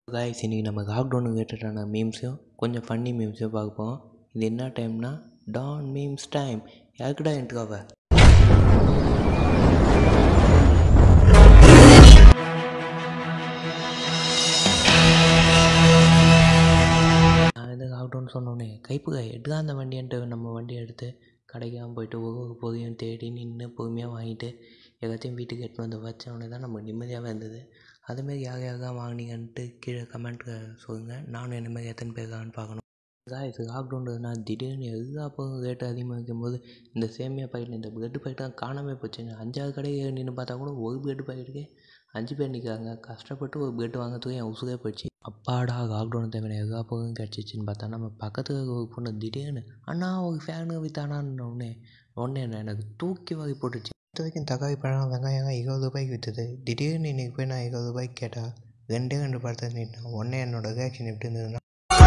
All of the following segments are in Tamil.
காய்ஸ் இன்றைக்கி நம்ம லாக்டவுன் ரிலேட்டடான மீம்ஸையும் கொஞ்சம் ஃபன்னி மீம்ஸையும் பார்க்க போகிறோம் இது என்ன டைம்னா டான் மீம்ஸ் டைம் யாருக்குடா இன்ட்ரோவை நான் இந்த லாக்டவுன் சொன்னோன்னே கைப்புக எடுக்கா அந்த வண்டின்ட்டு நம்ம வண்டியை எடுத்து கடைக்கெல்லாம் போயிட்டு ஒவ்வொரு பொருளையும் தேடி நின்று பொறுமையாக வாங்கிட்டு எல்லாத்தையும் வீட்டுக்கு எடுத்துன்னு வந்து வச்சோடனே தான் நமக்கு நிம்மதியாகவே இருந்தது அதுமாரி யார் யாரெல்லாம் வாங்கினீங்கன்ட்டு கீழே கமெண்ட்டில் சொல்லுங்கள் நானும் என்ன மாதிரி எத்தனை பேர் இருக்கான்னு பார்க்கணும் காய்ஸ் லாக்டவுன்றதுனா திடீர்னு எல்லா பொருளும் ரேட்டு அதிகமாக இருக்கும்போது இந்த சேமியா பாக்கெட் இந்த பிரெட் பாக்கெட்லாம் காணாமல் போச்சுங்க அஞ்சாறு கடையை நின்று பார்த்தா கூட ஒரு பிரெட் பாக்கெட்டுக்கு அஞ்சு பேர் நிற்கிறாங்க கஷ்டப்பட்டு ஒரு பிரெட் வாங்கிறதுக்கு என் உசுரே போயிடுச்சு அப்பாடா லாக்டவுன் தேவையான எல்லா பொருளும் கிடச்சிச்சின்னு பார்த்தா நம்ம பக்கத்தில் இருக்க ஒரு பொண்ணு திடீர்னு அண்ணா ஒரு ஃபேனு வித்தானான்னு உடனே உடனே என்ன எனக்கு தூக்கி வாங்கி போட்டுச்சு இது வரைக்கும் தக்காளி பழம் வெங்காயம் இருபது ரூபாய்க்கு விற்றுது திடீர்னு இன்றைக்கி போய் நான் இருபது ரூபாய்க்கு கேட்டால் ரெண்டே ரெண்டு பழத்தை நீட்டினேன் உடனே என்னோட ரியாக்ஷன் எப்படி இருந்ததுன்னா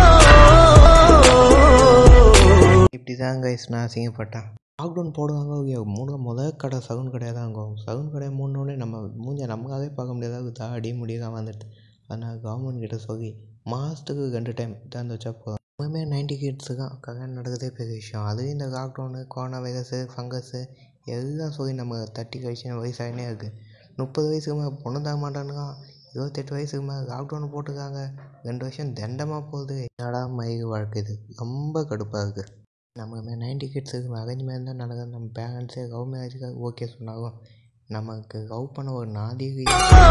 இப்படி தான் கைஸ் நான் அசிங்கப்பட்டேன் லாக்டவுன் போடுவாங்க ஓகே மூணு முதல் கடை சகுன் கடையாக தான் இருக்கும் சகுன் கடையை மூணுனோடனே நம்ம மூஞ்ச நமக்காகவே பார்க்க முடியாத தாடி முடியலாம் வந்துட்டு அதனால் கவர்மெண்ட் கிட்ட சொல்லி மாதத்துக்கு ரெண்டு டைம் திறந்து வச்சா போதும் எப்பவுமே நைன்டி கிட்ஸு தான் கல்யாணம் நடக்கிறதே பெரிய விஷயம் அதுவும் இந்த லாக்டவுனு கொரோனா வைரஸு ஃபங்கஸு எல்லாம் சொல்லி நம்ம தட்டி கழிச்சு வயசாகினே இருக்குது முப்பது வயசுக்கு மேலே பொண்ணு தர மாட்டானுங்க இருபத்தெட்டு வயசுக்கு மேலே லாக்டவுன் போட்டிருக்காங்க ரெண்டு வருஷம் தண்டமாக போகுது என்னடா மயிறு வாழ்க்கை இது ரொம்ப கடுப்பாக இருக்குது நம்ம மாரி நைன்டி கிட்ஸுக்கு அரேஞ்ச் மேரேஜ் தான் நடக்குது நம்ம பேரண்ட்ஸே லவ் மேரேஜுக்கு ஓகே சொன்னாலும் நமக்கு லவ் பண்ண ஒரு நாதிக்கு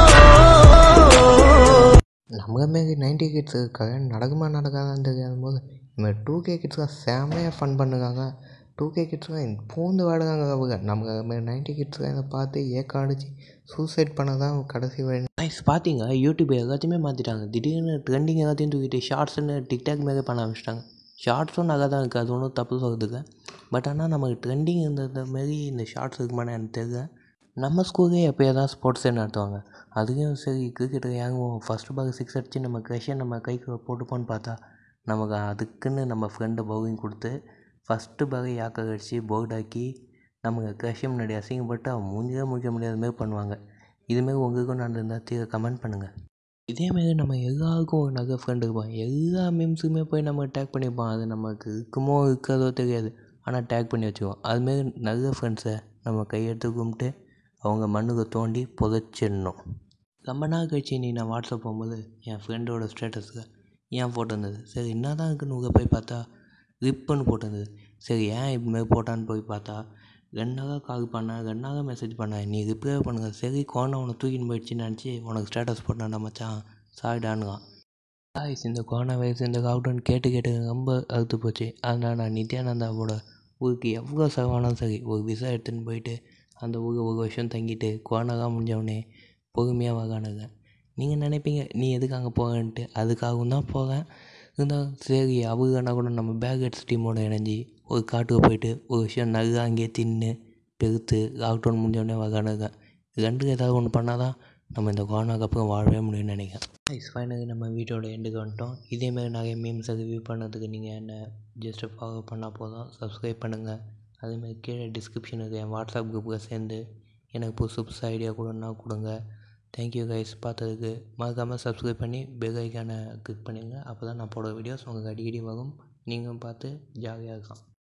நம்ம மாரி நைன்டி கிட்ஸுக்கு கல்யாணம் நடக்குமா நடக்காதான்னு தெரியாத போது நம்ம டூ கே கிட்ஸ்லாம் செம்மையாக ஃபன் பண்ணுறாங்க டூ கே கிட்ஸ்லாம் பூந்து வாடுறாங்க அவங்க நம்ம மாரி நைன்டி கிட்ஸ்லாம் இதை பார்த்து ஏக்கம் அடிச்சு சூசைட் பண்ண தான் கடைசி வழி நைஸ் பார்த்தீங்க யூடியூப் எல்லாத்தையுமே மாற்றிட்டாங்க திடீர்னு ட்ரெண்டிங் எல்லாத்தையும் தூக்கிட்டு ஷார்ட்ஸ்னு டிக்டாக் மாரி பண்ண ஆரம்பிச்சிட்டாங்க ஷார்ட்ஸும் நல்லா தான் இருக்குது அது ஒன்றும் தப்பு சொல்கிறதுக்கு பட் ஆனால் நமக்கு ட்ரெண்டிங் இருந்தது மாரி இந்த ஷார்ட்ஸ் இருக்குமானு எனக்கு தெரியல நம்ம ஸ்கூல்லே எப்போயா தான் ஸ்போர்ட்ஸே நடத்துவாங்க அதுக்கும் சரி கிரிக்கெட்டு இறங்குவோம் ஃபஸ்ட்டு பால் சிக்ஸ் அடித்து நம்ம க்ரெஷை நம்ம கைக்கு போட்டுப்போன்னு பார்த்தா நமக்கு அதுக்குன்னு நம்ம ஃப்ரெண்டை பவுலிங் கொடுத்து ஃபஸ்ட்டு பால் யாக்கர் அடித்து போர்ட் ஆக்கி நமக்கு க்ரெஷை முன்னாடி அசிங்கப்பட்டு அவன் மூஞ்சியே முடிக்க முடியாத மாரி பண்ணுவாங்க இதுமாரி உங்களுக்கும் நடந்திருந்தால் தீர கமெண்ட் பண்ணுங்கள் இதேமாரி நம்ம எல்லாருக்கும் ஒரு நல்ல ஃப்ரெண்டு இருப்பான் எல்லா மீம்ஸுக்குமே போய் நம்ம டேக் பண்ணியிருப்போம் அது நமக்கு இருக்குமோ இருக்காதோ தெரியாது ஆனால் டேக் பண்ணி வச்சுக்குவோம் அதுமாரி நல்ல ஃப்ரெண்ட்ஸை நம்ம கையெடுத்து கும்பிட்டு அவங்க மண்ணுக்கு தோண்டி புதைச்சிடணும் ரொம்ப நாள் கழிச்சு நீ நான் வாட்ஸ்அப் போகும்போது என் ஃப்ரெண்டோட ஸ்டேட்டஸில் என் ஃபோட்டோ இருந்தது சரி என்ன தான் இருக்குன்னு உள்ள போய் பார்த்தா ரிப்புன்னு போட்டிருந்தது சரி ஏன் இதுமாரி போட்டான்னு போய் பார்த்தா ரெண்டாக கால் பண்ணேன் ரெண்டாக மெசேஜ் பண்ணேன் நீ ரிப்ளை பண்ணுங்க சரி கொரோனா உன்னை தூக்கின்னு போயிடுச்சுன்னு நினச்சி உனக்கு ஸ்டேட்டஸ் போட்டான்டா மச்சான் சாரிடானுங்க காய்ஸ் இந்த கொரோனா வைரஸ் இந்த லாக்டவுன் கேட்டு கேட்டு ரொம்ப அறுத்து போச்சு அதனால் நான் நித்யானந்தாவோட ஊருக்கு எவ்வளோ செலவானாலும் சரி ஒரு விசா எடுத்துன்னு போயிட்டு அந்த ஊரில் ஒரு வருஷம் தங்கிட்டு கொரோனாலாம் முடிஞ்சவொடனே பொறுமையாக வரானுங்க நீங்கள் நினைப்பீங்க நீ எதுக்கு அங்கே போகன்ட்டு அதுக்காகவும் தான் போகிறேன் இருந்தாலும் சரி அவங்கன்னா கூட நம்ம பேக் ஹெட்ஸ் டீமோட இணைஞ்சி ஒரு காட்டுக்கு போயிட்டு ஒரு விஷயம் நல்லா அங்கேயே தின்று பெருத்து லாக்டவுன் முடிஞ்சோடனே வரானுங்க ரெண்டுக்கு ஏதாவது ஒன்று பண்ணால் தான் நம்ம இந்த கொரோனாக்கு அப்புறம் வாழவே முடியும்னு நினைக்கிறேன் ஐஸ் ஃபைனலி நம்ம வீட்டோட எண்டுக்கு வந்துட்டோம் இதேமாரி நிறைய மீம்ஸை ரிவ்யூ பண்ணதுக்கு நீங்கள் என்ன ஜஸ்ட்டு ஃபாலோ பண்ணால் போதும் சப்ஸ்கிரைப் பண்ணுங்கள் அதேமாதிரி கீழே டிஸ்கிரிப்ஷனுக்கு என் வாட்ஸ்அப் குரூப்பில் சேர்ந்து எனக்கு புதுசு புதுசு ஐடியா கொடுன்னா கொடுங்க தேங்க்யூ கைஸ் பார்த்ததுக்கு மறக்காமல் சப்ஸ்கிரைப் பண்ணி பெல் ஐக்கானை கிளிக் பண்ணிடுங்க அப்போ தான் நான் போடுற வீடியோஸ் உங்களுக்கு அடிக்கடி வரும் நீங்களும் பார்த்து ஜாலியாக இருக்கலாம்